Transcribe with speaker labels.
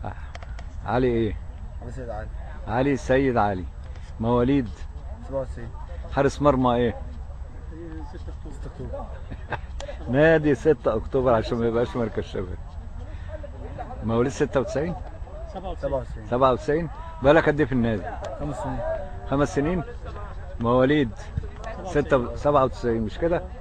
Speaker 1: علي ايه
Speaker 2: ابو سيد علي
Speaker 1: علي سيد علي مواليد
Speaker 2: 97
Speaker 1: حارس مرمى ايه
Speaker 2: 6 اكتوبر
Speaker 1: نادي 6 اكتوبر عشان ما يبقاش مركز شباب مواليد 96
Speaker 2: 97
Speaker 1: 97 بقالك قد ايه في النادي
Speaker 2: خمس سنين
Speaker 1: خمس سنين مواليد 6 97 مش كده